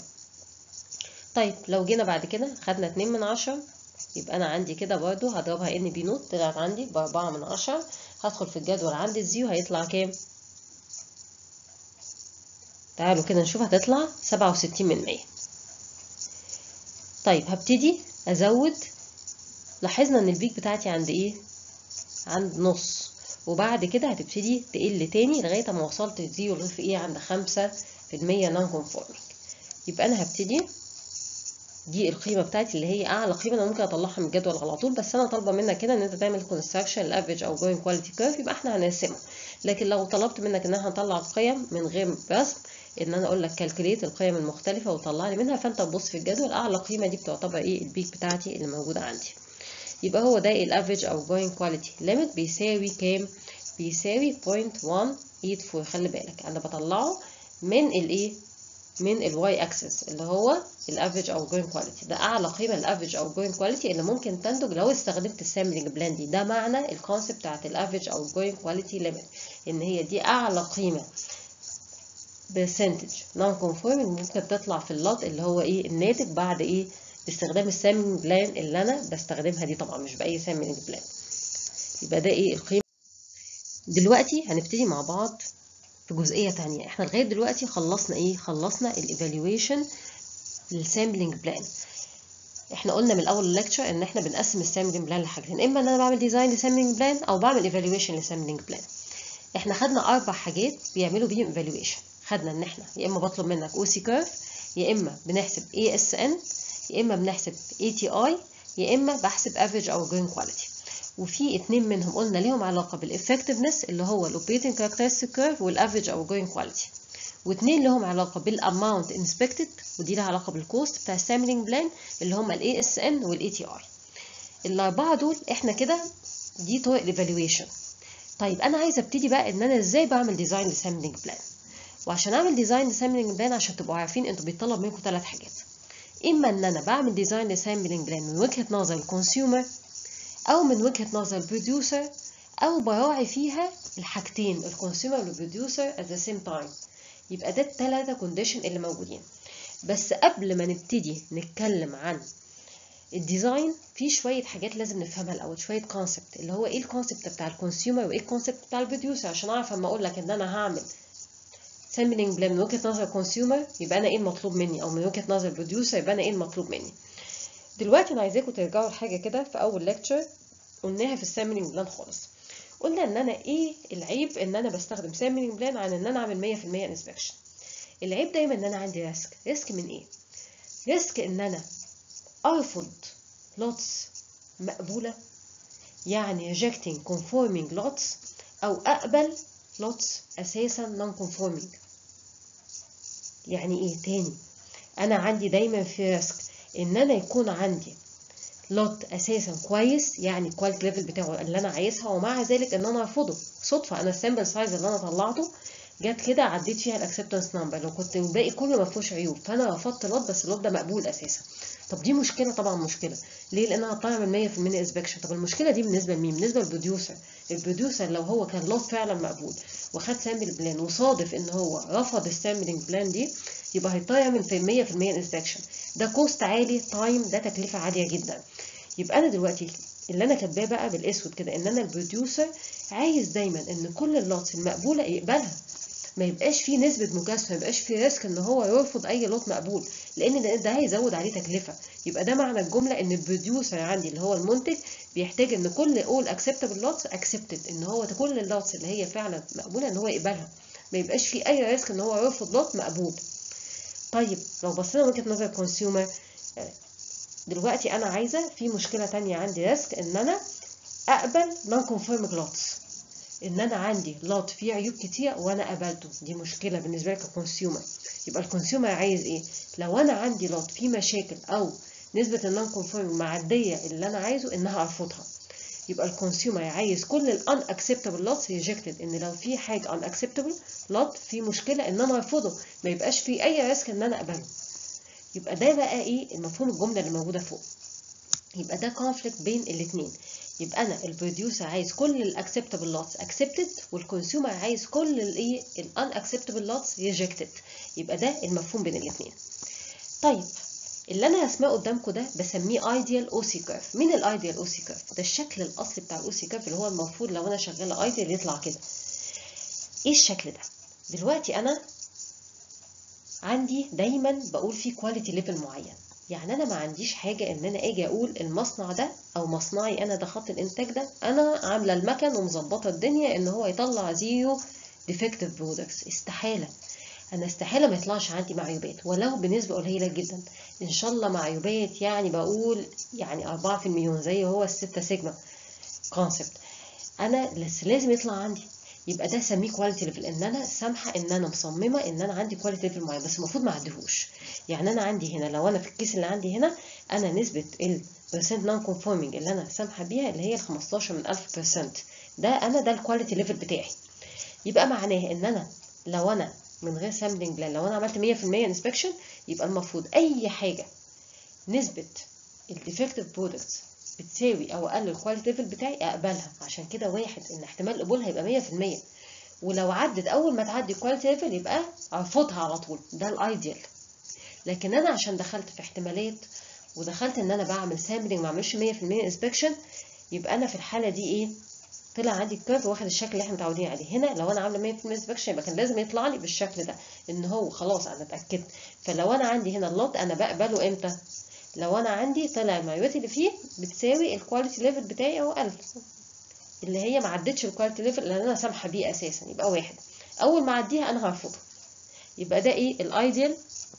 طيب لو جينا بعد كده خدنا 2 من عشرة يبقى أنا عندي كده برضو هضربها ان بي نوت طلعت عندي بأربعة من عشرة هدخل في الجدول عندي الزيرو هيطلع كام؟ تعالوا كده نشوف هتطلع سبعة وستين من مية طيب هبتدي أزود لاحظنا إن البيك بتاعتي عند إيه؟ عند نص وبعد كده هتبتدي تقل تاني لغاية ما وصلت زيرو في ايه عند خمسة في المية نون كونفورمينج يبقى انا هبتدي دي القيمة بتاعتي اللي هي أعلى قيمة أنا ممكن أطلعها من الجدول على طول بس أنا طالبة منك كده إن أنت تعمل كونستراكشن الأفريج أو جوين كواليتي كيرف يبقى إحنا هنقسمها لكن لو طلبت منك إن إحنا نطلع القيم من غير رسم ان انا اقول لك كالكوليت القيم المختلفه وطلع لي منها فانت تبص في الجدول اعلى قيمه دي بتعتبر ايه البيك بتاعتي اللي موجوده عندي يبقى هو ده الافريج او جوين كواليتي ليميت بيساوي كام بيساوي 0.184 خلي بالك انا بطلعه من الايه من الواي اكسس اللي هو الافريج او جوين كواليتي ده اعلى قيمه الافريج او جوين كواليتي اللي ممكن تنتج لو استخدمت السامبلنج بلان دي ده معنى الكونسيبت بتاعت الافريج او جوين كواليتي ليميت ان هي دي اعلى قيمه برسنتج نون كونفورمينج ممكن تطلع في اللوت اللي هو ايه الناتج بعد ايه باستخدام السامبلنج بلان اللي انا بستخدمها دي طبعا مش باي سامبلنج بلان يبقى ده ايه القيمه دلوقتي هنبتدي مع بعض في جزئيه تانية احنا لغايه دلوقتي خلصنا ايه خلصنا الايفالويشن للسامبلنج بلان احنا قلنا من الاول الليكتشر ان احنا بنقسم السامبلنج بلان لحاجتين اما ان انا بعمل ديزاين لسامبلنج بلان او بعمل ايفالويشن لسامبلنج بلان احنا خدنا اربع حاجات بيعملوا بيهم ايفالويشن خدنا ان احنا يا اما بطلب منك او سي كيرف يا اما بنحسب اي اس ان يا اما بنحسب اي تي اي يا اما بحسب افريج او جرين كواليتي وفي اتنين منهم قلنا ليهم علاقه بالافكتفنس اللي هو الاوبريتنج كاركترستيك كيرف والافريج او جرين كواليتي واتنين لهم علاقه بالاماونت انسبكتد ودي لها علاقه بالكوست بتاع السامبلنج بلان اللي هم الاي اس ان والاي تي اي الاربعه دول احنا كده دي طرق الايفالويشن طيب انا عايزه ابتدي بقى ان انا ازاي بعمل ديزاين لسامبلنج بلان وعشان اعمل ديزاين لسامبلنج بلان عشان تبقوا عارفين انتوا بيطلب منكم ثلاث حاجات اما ان انا بعمل ديزاين لسامبلنج بلان من وجهه نظر الكونسيومر او من وجهه نظر البروديوسر او براعي فيها الحاجتين الكونسيومر والبروديوسر at the same time يبقى ده الثلاثه كونديشن اللي موجودين بس قبل ما نبتدي نتكلم عن الديزاين في شويه حاجات لازم نفهمها الاول شويه كونسبت اللي هو ايه الكونسبت بتاع الكونسيومر وايه الكونسبت بتاع البروديوسر عشان اعرف اما اقول لك ان انا هعمل سامبلنج بلان من وجهه نظر الكونسيومر يبقى انا ايه المطلوب مني او من وجهه نظر البروديوسر يبقى انا ايه المطلوب مني دلوقتي انا عايزاكم ترجعوا لحاجه كده في اول ليكتشر قلناها في السامبلنج بلان خالص قلنا ان انا ايه العيب ان انا بستخدم سامبلنج بلان عن ان انا اعمل 100% انسبكشن العيب دايما ان انا عندي ريسك ريسك من ايه ريسك ان انا ارفض لوتس مقبوله يعني rejecting conforming lots او اقبل لوتس اساسا non conforming يعني ايه تاني انا عندي دايما في ريسك ان انا يكون عندي لوت اساسا كويس يعني الكواليتي ليفل بتاعه اللي انا عايزها ومع ذلك ان انا ارفضه صدفه انا السامبل سايز اللي انا طلعته جت كده عديت فيها الاكسبتنس نمبر لو كنت الباقي كله ما فيهوش عيوب فانا رفضت لوت بس اللوت ده مقبول اساسا طب دي مشكله طبعا مشكله ليه لان انا هطلع من 100% انسبكشن طب المشكله دي بالنسبه لمين بالنسبه للبروديوسر البروديوسر لو هو كان لوت فعلا مقبول وخد سامبل بلان وصادف ان هو رفض السامبلنج بلان دي يبقى هيضطر يعمل في 100% انسبكشن ده كوست عالي تايم ده تكلفه عاليه جدا يبقى انا دلوقتي اللي انا كاتباه بقى بالاسود كده ان انا البروديوسر عايز دايما ان كل اللوتس المقبوله يقبلها ما يبقاش فيه نسبة مجازفة ما يبقاش فيه ريسك ان هو يرفض اي لوت مقبول لان ده, ده هيزود عليه تكلفة يبقى ده معنى الجملة ان البروديوسر عندي اللي هو المنتج بيحتاج ان كل اول اكسبتبل لوتس اكسبتد ان هو كل اللوتس اللي هي فعلا مقبولة ان هو يقبلها ما يبقاش فيه اي ريسك ان هو يرفض لوت مقبول طيب لو بصينا من وجهة نظر الكونسيومر دلوقتي انا عايزة في مشكلة تانية عندي ريسك ان انا اقبل نون كونفيرمد لوتس ان انا عندي لوت فيه عيوب كتير وانا قبلته دي مشكله بالنسبه لك ككونسيومر يبقى الكونسيومر عايز ايه لو انا عندي لوت فيه مشاكل او نسبه النون كونفيرم معديه اللي انا عايزه انها ارفضها يبقى الكونسيومر عايز كل الان اكسبتبل لوتس ريجكتد ان لو في حاجه ان اكسبتبل لوت في مشكله ان انا ارفضه ما يبقاش في اي ريسك ان انا اقبله يبقى ده بقى ايه المفهوم الجمله اللي موجوده فوق يبقى ده كونفليكت بين الاثنين يبقى انا البروديوسر عايز كل الاكسبتبل لوتس اكسبتد والكونسيومر عايز كل الايه الان اكسبتبل لوتس ريجكتد يبقى ده المفهوم بين الاثنين طيب اللي انا هسمعه قدامكم ده بسميه ايديال او سي كيرف مين الايديال او سي كيرف ده الشكل الاصلي بتاع الاو سي كيرف اللي هو المفروض لو انا شغاله ايديال يطلع كده ايه الشكل ده دلوقتي انا عندي دايما بقول فيه كواليتي ليفل معين يعني انا ما عنديش حاجه ان انا اجي اقول المصنع ده او مصنعي انا ده خط الانتاج ده انا عامله المكن ومظبطه الدنيا ان هو يطلع زيرو ديفكتيف برودكتس استحاله انا استحاله ما يطلعش عندي معيوبات ولو بنسبه قليله جدا ان شاء الله معيوبات يعني بقول يعني 4 في المليون زي هو الستة سيجما كونسبت انا بس لازم يطلع عندي يبقى ده سميه كواليتي ليفل ان انا سامحه ان انا مصممه ان انا عندي كواليتي ليفل معين بس المفروض ما اعديهوش يعني انا عندي هنا لو انا في الكيس اللي عندي هنا انا نسبه البرسنت نون كونفورمينج اللي انا سامحه بيها اللي هي ال 15 من 1000% ده انا ده الكواليتي ليفل بتاعي يبقى معناه ان انا لو انا من غير سامبلنج بلان لو انا عملت 100% انسبكشن يبقى المفروض اي حاجه نسبه الديفكتيف برودكتس بتساوي او اقل الكواليتي ليفل بتاعي اقبلها عشان كده واحد ان احتمال قبولها يبقى 100% ولو عدت اول ما تعدي الكواليتي ليفل يبقى ارفضها على طول ده الايديال لكن انا عشان دخلت في احتمالات ودخلت ان انا بعمل سامبلنج ما اعملش 100% انسبكشن يبقى انا في الحاله دي ايه طلع عندي الكيرف واخد الشكل اللي احنا متعودين عليه هنا لو انا عامله 100% انسبكشن يبقى كان لازم يطلع لي بالشكل ده ان هو خلاص انا اتاكدت فلو انا عندي هنا اللوت انا بقبله امتى لو انا عندي طلع المعلومات اللي فيه بتساوي الكواليتي ليفل بتاعي او اقل اللي هي ما عدتش الكواليتي ليفل اللي انا سامحه بيه اساسا يبقى واحد اول ما اعديها انا هرفضها يبقى ده ايه الايديال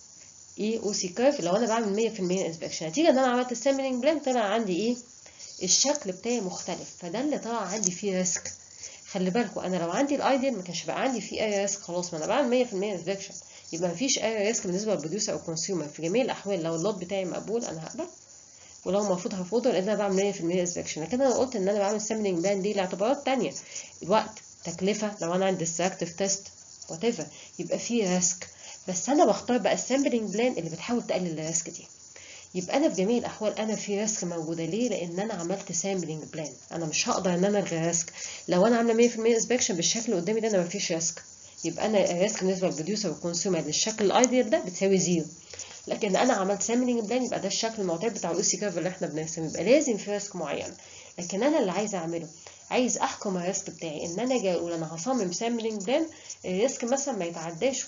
ايه او سي كيرف لو انا بعمل 100% انسبكشن نتيجه ان انا عملت السامبلنج بلان طلع عندي ايه الشكل بتاعي مختلف فده اللي طلع عندي فيه ريسك خلي بالكم انا لو عندي الايديال ما كانش بقى عندي فيه اي ريسك خلاص ما انا بعمل 100% انسبكشن يبقى مفيش اي ريسك بالنسبه للبروديوسر او الكونسيومر في جميع الاحوال لو اللوت بتاعي مقبول انا هقبل ولو المفروض هرفضه لان انا بعمل 100% انسبكشن لكن انا قلت ان انا بعمل سامبلنج بلان دي لاعتبارات تانية الوقت تكلفه لو انا عندي ديستراكتيف تيست وات ايفر يبقى في ريسك بس انا بختار بقى السامبلنج بلان اللي بتحاول تقلل الريسك دي يبقى انا في جميع الاحوال انا في ريسك موجوده ليه لان انا عملت سامبلنج بلان انا مش هقدر ان انا الغي ريسك لو انا عامله 100% انسبكشن بالشكل اللي قدامي ده انا مفيش ريسك يبقى انا الريسك بالنسبه للبروديوسر والكونسيومر للشكل الايديال ده بتساوي زيرو لكن انا عملت سامبلنج بلان يبقى ده الشكل المعتاد بتاع الاو سي كيرف اللي احنا بنرسمه يبقى لازم في ريسك معين لكن انا اللي عايزه اعمله عايز احكم الريسك بتاعي ان انا اجي اقول انا هصمم سامبلنج بلان الريسك مثلا ما يتعداش 1%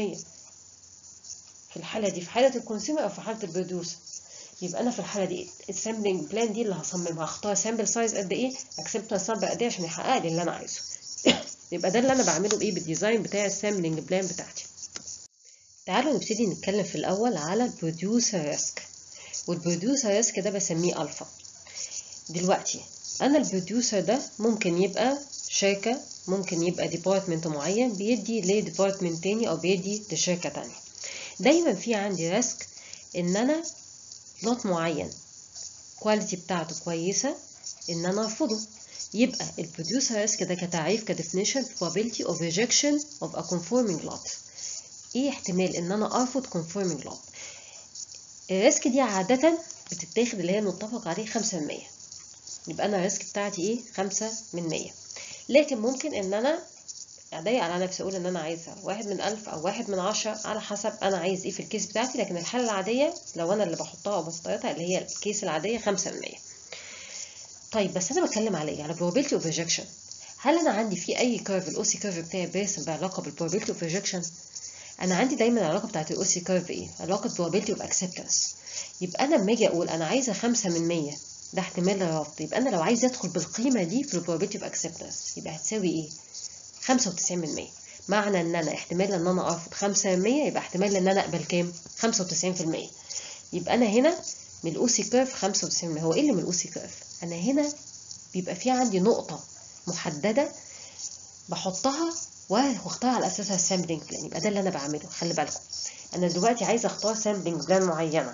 في الحاله دي في حاله الكونسيومر او في حاله البروديوسر يبقى انا في الحاله دي السامبلنج بلان دي اللي هصممها هختار سامبل سايز قد ايه اكسبتنس سامبل قد ايه عشان يحقق لي اللي انا عايزه يبقى ده اللي انا بعمله بايه بالديزاين بتاع السامبلنج بلان بتاعتي تعالوا نبتدي نتكلم في الاول على البروديوسر ريسك والبروديوسر ريسك ده بسميه الفا دلوقتي انا البروديوسر ده ممكن يبقى شركه ممكن يبقى ديبارتمنت معين بيدي لديبارتمنت تاني او بيدي لشركه تانية دايما في عندي ريسك ان انا لوت معين كواليتي بتاعته كويسة ان انا ارفضه يبقى البروديوسر ريسك ده كتعريف كديفينيشن probability of rejection of a conforming lot ايه احتمال ان انا ارفض conforming lot الريسك دي عادة بتتاخد اللي هي المتفق عليه خمسة من مية يبقى انا الريسك بتاعتي ايه خمسة من مية لكن ممكن ان انا اضيق على نفسي اقول ان انا عايزه واحد من ألف او واحد من عشرة على حسب انا عايز ايه في الكيس بتاعتي لكن الحاله العاديه لو انا اللي بحطها او بستيرتها اللي هي الكيس العاديه خمسة من مية طيب بس انا بتكلم على ايه على probability of rejection هل انا عندي في اي كيرف الاو سي كيرف بتاعي باسم بعلاقه بالprobability of rejection انا عندي دايما العلاقه بتاعت الاو سي كيرف ايه علاقه probability of acceptance يبقى انا لما اجي اقول انا عايزه خمسة من مية ده احتمال الرفض يبقى انا لو عايز ادخل بالقيمه دي في probability of acceptance يبقى هتساوي ايه 95% معنى ان انا احتمال ان انا ارفض 5% يبقى احتمال ان انا اقبل كام 95% يبقى انا هنا من الاو سي كيرف 95% هو ايه اللي من الاو سي كيرف انا هنا بيبقى في عندي نقطه محدده بحطها واختار على اساسها السامبلنج بلان يبقى ده اللي انا بعمله خلي بالكم انا دلوقتي عايزه اختار سامبلنج بلان معينه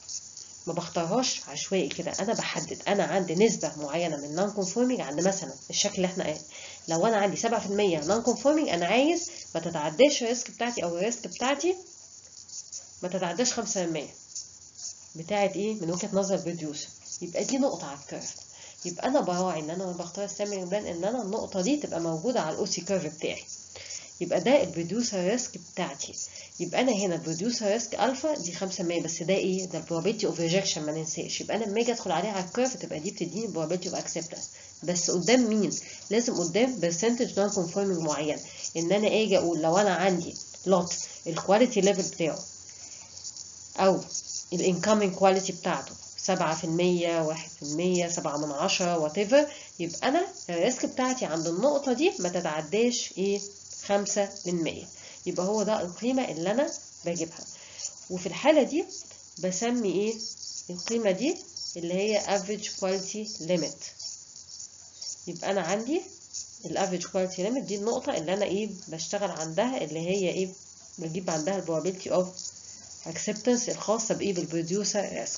ما بختارهاش عشوائي كده انا بحدد انا عندي نسبه معينه من نون كونفورمينج عند مثلا الشكل اللي احنا قايل لو انا عندي 7% نون كونفورمينج انا عايز ما تتعداش الريسك بتاعتي او الريسك بتاعتي ما تتعداش 5% بتاعت ايه من وجهه نظر البروديوسر يبقى دي نقطه على الكيرف يبقى انا براعي ان انا بختار السامبلنج بلان ان انا النقطه دي تبقى موجوده على الاو سي كيرف بتاعي يبقى ده البروديوسر ريسك بتاعتي يبقى انا هنا البروديوسر ريسك الفا دي 5% بس ده ايه ده البروبابيلتي اوف ريجكشن ما ننساش يبقى انا لما اجي ادخل عليها على الكيرف تبقى دي بتديني probability اوف اكسبتنس بس قدام مين لازم قدام برسنتج نون كونفورمينج معين ان انا اجي اقول لو انا عندي لوت الكواليتي ليفل بتاعه او الانكمنج كواليتي بتاعته 7% 1% 7 من 10 وات ايفر يبقى انا الريسك بتاعتي عند النقطه دي ما تتعداش ايه 5 من 100 يبقى هو ده القيمة اللي أنا بجيبها وفي الحالة دي بسمي إيه القيمة دي اللي هي average quality limit يبقى أنا عندي الافريج كواليتي ليميت دي النقطة اللي أنا إيه بشتغل عندها اللي هي إيه بجيب عندها البروبابيلتي أوف acceptance الخاصة بإيه بالبروديوسر ريسك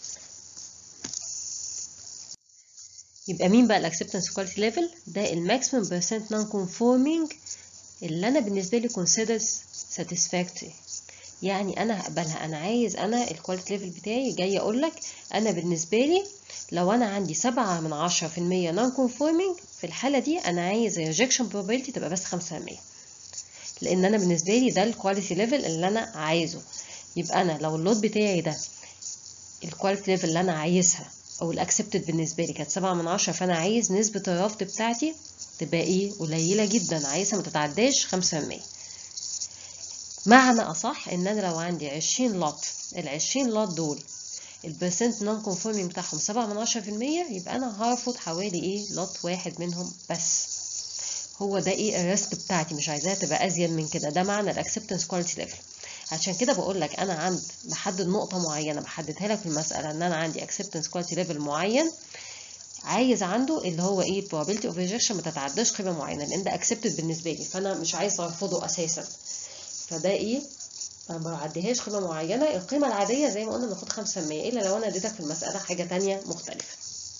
يبقى مين بقى الاكسبتنس كواليتي ليفل ده الماكسيمم بيرسنت نون كونفورمينج اللي انا بالنسبه لي considers satisfactory يعني انا هقبلها انا عايز انا الكواليتي ليفل بتاعي جاي اقول لك انا بالنسبه لي لو انا عندي سبعة من عشرة في المية نون كونفورمينج في الحالة دي أنا عايز rejection probability تبقى بس خمسة في المية لأن أنا بالنسبة لي ده الكواليتي ليفل اللي أنا عايزه يبقى أنا لو اللود بتاعي ده الكواليتي ليفل اللي أنا عايزها أو الأكسبتد بالنسبة لي كانت سبعة من عشرة فأنا عايز نسبة الرفض بتاعتي تبقى إيه قليلة جدا عايزها متتعداش خمسة في المية معنى أصح إن أنا لو عندي عشرين لوت العشرين لوت دول البرسنت نون كونفورمينج بتاعهم سبعة من عشرة في المية يبقى أنا هرفض حوالي إيه لوت واحد منهم بس هو ده إيه الريسك بتاعتي مش عايزاها تبقى أزيد من كده ده معنى الأكسبتنس كواليتي ليفل عشان كده بقول لك أنا عند بحدد نقطة معينة بحددها لك في المسألة إن أنا عندي acceptance quality level معين عايز عنده اللي هو ايه probability of rejection ما تتعداش قيمة معينة لأن ده accepted بالنسبة لي فأنا مش عايز أرفضه أساسا فده ايه ما بعديهاش قيمة معينة القيمة العادية زي ما قلنا بناخد خمسة في المية إلا لو أنا اديتك في المسألة حاجة تانية مختلفة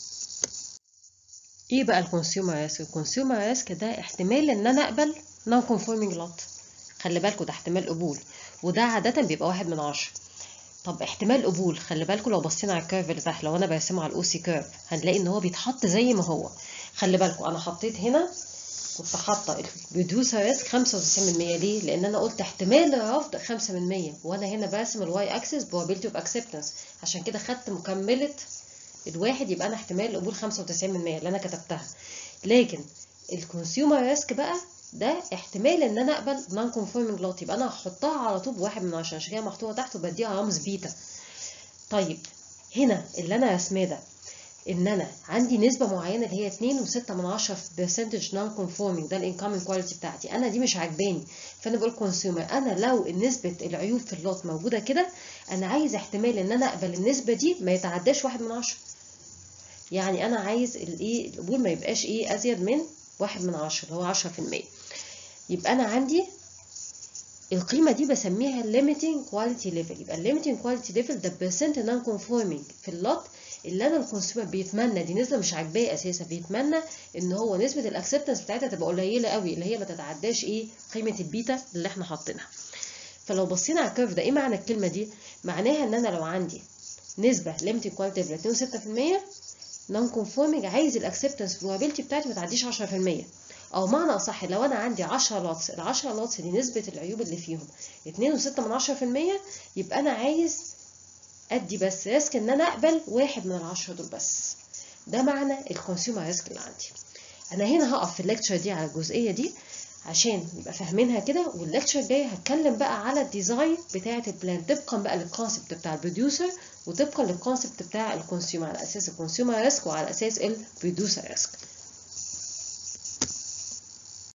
ايه بقى الكونسيومر ريسك الكونسيومر ريسك ده احتمال ان انا اقبل نون كونفورمينج لوت خلي بالكوا ده احتمال قبول وده عادة بيبقى واحد من عشرة طب احتمال قبول خلي بالكوا لو بصينا على الكيرف اللي تحت لو انا برسمه على الاو سي كيرف هنلاقي ان هو بيتحط زي ما هو خلي بالكوا انا حطيت هنا كنت حاطه الريديوسر ريسك 95% ليه؟ لان انا قلت احتمال الرفض 5% وانا هنا برسم الواي اكسس probability اوف اكسبتنس عشان كده خدت مكمله الواحد يبقى انا احتمال قبول 95% اللي انا كتبتها لكن الكونسيومر ريسك بقى ده احتمال ان انا اقبل نون كونفورمينج لوت يبقى انا هحطها على طول بواحد من عشرة عشان كده محطوطه تحت وبديها رمز بيتا طيب هنا اللي انا رسماه ده ان انا عندي نسبه معينه اللي هي 2.6 من عشرة في برسنتج نون كونفورمينج ده الانكمنج كواليتي بتاعتي انا دي مش عاجباني فانا بقول كونسيومر انا لو نسبه العيوب في اللوت موجوده كده انا عايز احتمال ان انا اقبل النسبه دي ما يتعداش واحد من عشرة يعني انا عايز الايه القبول ما يبقاش ايه ازيد من واحد من عشرة اللي هو عشرة في المية يبقى انا عندي القيمه دي بسميها limiting quality level يبقى limiting quality level ده percent non conforming في اللوت اللي انا الكونسيومر بيتمنى دي نسبه مش عاجباه اساسا بيتمنى ان هو نسبه الاكسبتنس بتاعتها تبقى قليله قوي اللي هي ما تتعداش ايه قيمه البيتا اللي احنا حاطينها فلو بصينا على الكيرف ده ايه معنى الكلمه دي معناها ان انا لو عندي نسبه limiting quality level 2.6% نون كونفورمينج عايز الاكسبتنس probability بتاعتي ما تعديش 10% او معنى اصح لو انا عندي 10 لوتس ال 10 لوتس دي نسبه العيوب اللي فيهم 2.6 من 10% يبقى انا عايز ادي بس ريسك ان انا اقبل واحد من العشرة دول بس ده معنى الكونسيومر ريسك اللي عندي انا هنا هقف في الليكتشر دي على الجزئيه دي عشان نبقى فاهمينها كده والليكتشر الجاي هتكلم بقى على الديزاين بتاعه البلان طبقا بقى للكونسبت بتاع البروديوسر وطبقا للكونسبت بتاع الكونسيومر على اساس الكونسيومر ريسك وعلى اساس البروديوسر ريسك